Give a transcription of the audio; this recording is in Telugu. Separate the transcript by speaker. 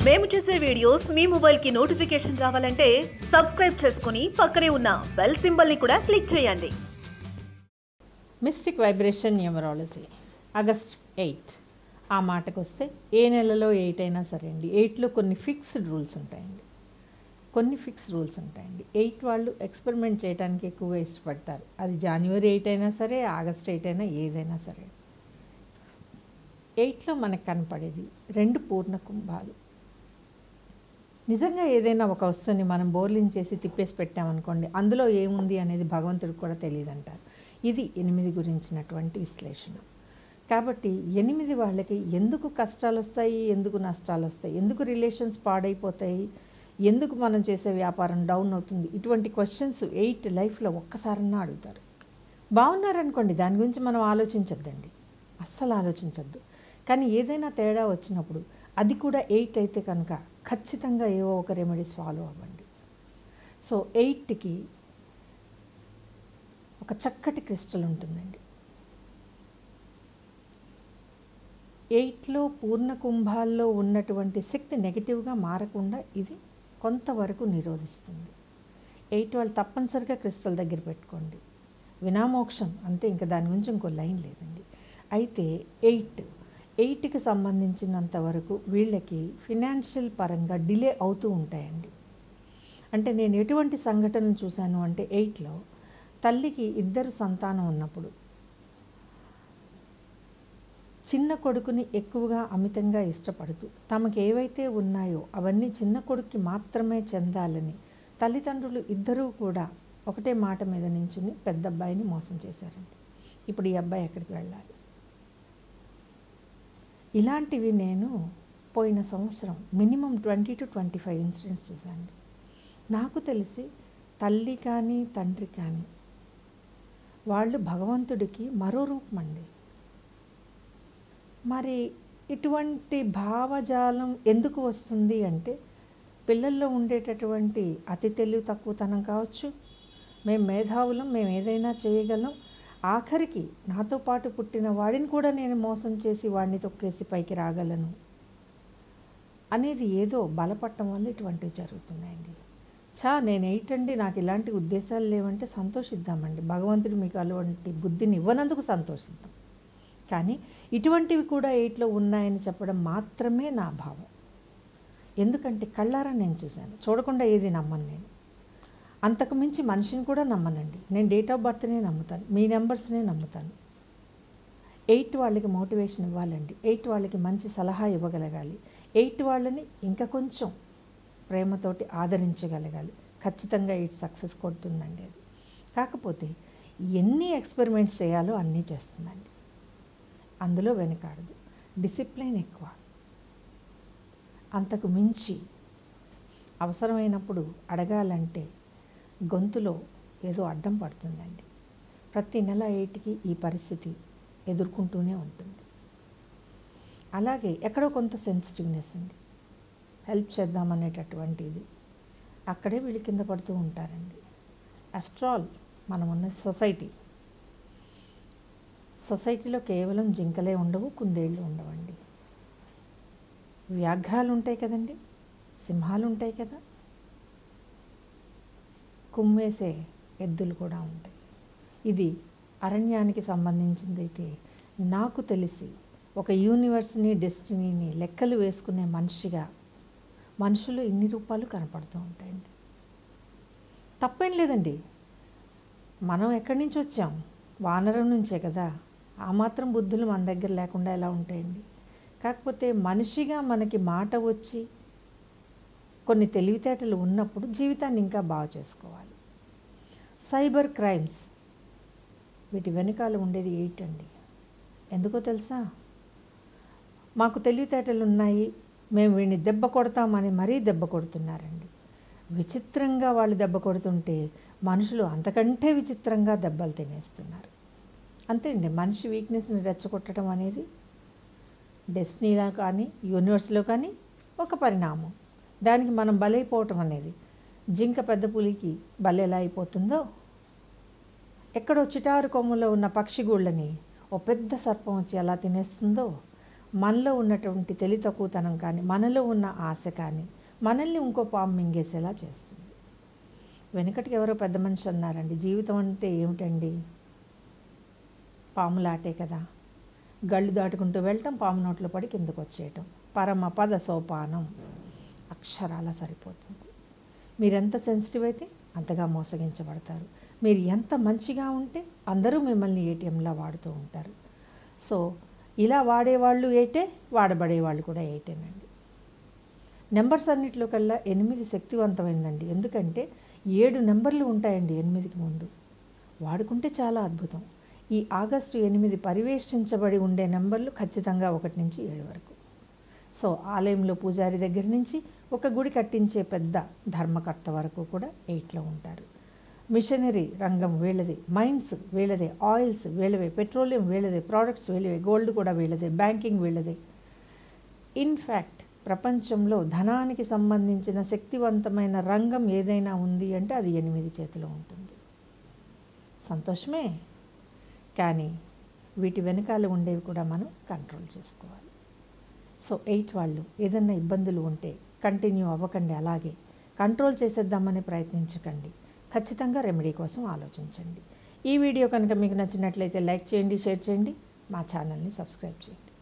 Speaker 1: మేము చేసే వీడియోస్ మీ మొబైల్ కి నోటిఫికేషన్ రావాలంటే సబ్స్క్రైబ్ చేసుకుని పక్కనే ఉన్న బెల్ సింబల్ ని కూడా క్లిక్ చేయండి
Speaker 2: mystic vibration numerology August eight ఆ మాటకు వస్తే ఏ నెలలో ఎయిట్ అయినా సరే అండి ఎయిట్లో కొన్ని ఫిక్స్డ్ రూల్స్ ఉంటాయండి కొన్ని ఫిక్స్ రూల్స్ ఉంటాయండి ఎయిట్ వాళ్ళు ఎక్స్పెరిమెంట్ చేయడానికి ఎక్కువగా ఇష్టపడతారు అది జనవరి ఎయిట్ అయినా సరే ఆగస్ట్ ఎయిట్ అయినా ఏదైనా సరే ఎయిట్లో మనకు కనపడేది రెండు పూర్ణ కుంభాలు నిజంగా ఏదైనా ఒక వస్తువుని మనం బోర్లింగ్ చేసి తిప్పేసి పెట్టామనుకోండి అందులో ఏముంది అనేది భగవంతుడికి కూడా తెలియదు అంటారు ఇది ఎనిమిది గురించినటువంటి విశ్లేషణ కాబట్టి ఎనిమిది వాళ్ళకి ఎందుకు కష్టాలు వస్తాయి ఎందుకు నష్టాలు వస్తాయి ఎందుకు రిలేషన్స్ పాడైపోతాయి ఎందుకు మనం చేసే వ్యాపారం డౌన్ అవుతుంది ఇటువంటి క్వశ్చన్స్ ఎయిట్ లైఫ్లో ఒక్కసారన్నా అడుగుతారు బాగున్నారనుకోండి దాని గురించి మనం ఆలోచించొద్దండి అస్సలు ఆలోచించొద్దు కానీ ఏదైనా తేడా వచ్చినప్పుడు అది కూడా ఎయిట్ అయితే కనుక ఖచ్చితంగా ఏవో ఒక రెమెడీస్ ఫాలో అవ్వండి సో ఎయిట్కి ఒక చక్కటి క్రిస్టల్ ఉంటుందండి ఎయిట్లో పూర్ణ కుంభాల్లో ఉన్నటువంటి శక్తి నెగిటివ్గా మారకుండా ఇది కొంతవరకు నిరోధిస్తుంది ఎయిట్ వాళ్ళు తప్పనిసరిగా క్రిస్టల్ దగ్గర పెట్టుకోండి వినామోక్షం అంతే ఇంకా దాని గురించి ఇంకో లైన్ లేదండి అయితే ఎయిట్ ఎయిట్కి సంబంధించినంత వరకు వీళ్ళకి ఫినాన్షియల్ పరంగా డిలే అవుతూ ఉంటాయండి అంటే నేను ఎటువంటి సంఘటన చూశాను అంటే ఎయిట్లో తల్లికి ఇద్దరు సంతానం ఉన్నప్పుడు చిన్న కొడుకుని ఎక్కువగా అమితంగా ఇష్టపడుతూ తమకు ఏవైతే ఉన్నాయో అవన్నీ చిన్న కొడుక్కి మాత్రమే చెందాలని తల్లిదండ్రులు ఇద్దరూ కూడా ఒకటే మాట మీద నించుని పెద్ద అబ్బాయిని మోసం చేశారండి ఇప్పుడు ఈ అబ్బాయి ఎక్కడికి వెళ్ళాలి ఇలాంటివి నేను పోయిన సంవత్సరం minimum twenty two twenty five incidents చూశాను నాకు తెలిసి తల్లి కానీ తండ్రి కానీ వాళ్ళు భగవంతుడికి మరో రూపం అండి మరి ఇటువంటి భావజాలం ఎందుకు వస్తుంది అంటే పిల్లల్లో ఉండేటటువంటి అతి తెలివి తక్కువతనం కావచ్చు మేము మేధావులం మేము ఏదైనా చేయగలం ఆఖరికి నాతో పాటు పుట్టిన వాడిని కూడా నేను మోసం చేసి వాడిని తొక్కేసి పైకి రాగలను అనేది ఏదో బలపట్టం వల్ల ఇటువంటివి జరుగుతున్నాయండి చా నేను ఏంటండి నాకు ఇలాంటి ఉద్దేశాలు లేవంటే సంతోషిద్దామండి భగవంతుడు మీకు అటువంటి బుద్ధిని ఇవ్వనందుకు సంతోషిద్దాం కానీ ఇటువంటివి కూడా ఎయిట్లో ఉన్నాయని చెప్పడం మాత్రమే నా భావం ఎందుకంటే కళ్ళారా నేను చూశాను చూడకుండా ఏది నమ్మను నేను అంతకు మించి మనిషిని కూడా నమ్మనండి నేను డేట్ ఆఫ్ బర్త్నే నమ్ముతాను మీ నెంబర్స్నే నమ్ముతాను ఎయిట్ వాళ్ళకి మోటివేషన్ ఇవ్వాలండి ఎయిట్ వాళ్ళకి మంచి సలహా ఇవ్వగలగాలి ఎయిట్ వాళ్ళని ఇంకా కొంచెం ప్రేమతోటి ఆదరించగలగాలి ఖచ్చితంగా ఎయిట్ సక్సెస్ కొడుతుందండి అది కాకపోతే ఎన్ని ఎక్స్పెరిమెంట్స్ చేయాలో అన్నీ చేస్తుందండి అందులో వెనకాడదు డిసిప్లిన్ ఎక్కువ అంతకు మించి అవసరమైనప్పుడు అడగాలంటే గొంతులో ఏదో అడ్డం పడుతుందండి ప్రతి నెల ఎయిట్కి ఈ పరిస్థితి ఎదుర్కొంటూనే ఉంటుంది అలాగే ఎక్కడో కొంత సెన్సిటివ్నెస్ అండి హెల్ప్ చేద్దామనేటటువంటి ఇది అక్కడే వీళ్ళు కింద పడుతూ ఉంటారండి ఆఫ్టర్ ఆల్ మనం ఉన్న సొసైటీ సొసైటీలో కేవలం జింకలే ఉండవు కుందేళ్ళు ఉండవండి వ్యాఘ్రాలు ఉంటాయి కదండి సింహాలు ఉంటాయి కదా కుమ్మేసే ఎద్దులు కూడా ఉంటాయి ఇది అరణ్యానికి సంబంధించిందైతే నాకు తెలిసి ఒక యూనివర్స్ని డెస్టినీని లెక్కలు వేసుకునే మనిషిగా మనుషులు ఇన్ని రూపాలు కనపడుతూ ఉంటాయండి తప్పేం లేదండి మనం ఎక్కడి నుంచి వచ్చాం వానరం నుంచే కదా ఆ మాత్రం బుద్ధులు మన దగ్గర లేకుండా ఎలా ఉంటాయండి కాకపోతే మనిషిగా మనకి మాట వచ్చి కొన్ని తెలివితేటలు ఉన్నప్పుడు జీవితాన్ని ఇంకా బాగా చేసుకోవాలి సైబర్ క్రైమ్స్ వీటి వెనకాల ఉండేది ఎయిట్ అండి ఎందుకో తెలుసా మాకు తెలివితేటలు ఉన్నాయి మేము వీడిని దెబ్బ కొడతామని మరీ దెబ్బ కొడుతున్నారండి విచిత్రంగా వాళ్ళు దెబ్బ కొడుతుంటే మనుషులు అంతకంటే విచిత్రంగా దెబ్బలు తినేస్తున్నారు అంతే అండి మనిషి వీక్నెస్ని రెచ్చగొట్టడం అనేది డెస్నీలో కానీ యూనివర్స్లో కానీ ఒక పరిణామం దానికి మనం బలైపోవటం అనేది జింక పెద్ద పులికి బలి ఎలా అయిపోతుందో ఎక్కడో చిటారు కొమ్ములో ఉన్న పక్షిగూళ్ళని ఓ పెద్ద సర్పం వచ్చి ఎలా తినేస్తుందో మనలో ఉన్నటువంటి తెలివి తక్కువతనం కానీ మనలో ఉన్న ఆశ కానీ మనల్ని ఇంకో పాము మింగేసేలా చేస్తుంది వెనకటికి ఎవరో పెద్ద మనిషి అన్నారండి జీవితం అంటే ఏమిటండి పాములాటే కదా గళ్ళు దాటుకుంటూ వెళ్ళటం పాము నోట్లో పడి కిందకు వచ్చేయటం పరమ పద సోపానం అక్షరాల సరిపోతుంది మీరెంత సెన్సిటివ్ అయితే అంతగా మోసగించబడతారు మీరు ఎంత మంచిగా ఉంటే అందరూ మిమ్మల్ని ఏటీఎంలా వాడుతూ ఉంటారు సో ఇలా వాడేవాళ్ళు ఏటే వాడబడేవాళ్ళు కూడా ఏటేనండి నెంబర్స్ అన్నిట్లో కల్లా ఎనిమిది శక్తివంతమైందండి ఎందుకంటే ఏడు నెంబర్లు ఉంటాయండి ఎనిమిదికి ముందు వాడుకుంటే చాలా అద్భుతం ఈ ఆగస్టు ఎనిమిది పరివేష్టించబడి ఉండే నెంబర్లు ఖచ్చితంగా ఒకటి నుంచి ఏడు వరకు సో ఆలయంలో పూజారి దగ్గర నుంచి ఒక గుడి కట్టించే పెద్ద ధర్మకర్త వరకు కూడా ఎయిట్లో ఉంటారు మిషనరీ రంగం వీళ్ళదే మైన్స్ వీళ్ళదే ఆయిల్స్ వీళ్ళవే పెట్రోలియం వీళ్ళదే ప్రోడక్ట్స్ వీళ్ళవే గోల్డ్ కూడా వీళ్ళదే బ్యాంకింగ్ వీళ్ళదే ఇన్ఫ్యాక్ట్ ప్రపంచంలో ధనానికి సంబంధించిన శక్తివంతమైన రంగం ఏదైనా ఉంది అంటే అది ఎనిమిది చేతిలో ఉంటుంది సంతోషమే కానీ వీటి వెనకాల ఉండేవి కూడా మనం కంట్రోల్ చేసుకోవాలి సో ఎయిట్ వాళ్ళు ఏదన్నా ఇబ్బందులు ఉంటే కంటిన్యూ అవ్వకండి అలాగే కంట్రోల్ చేసేద్దామని ప్రయత్నించకండి ఖచ్చితంగా రెమెడీ కోసం ఆలోచించండి ఈ వీడియో కనుక మీకు నచ్చినట్లయితే లైక్ చేయండి షేర్ చేయండి మా ఛానల్ని సబ్స్క్రైబ్ చేయండి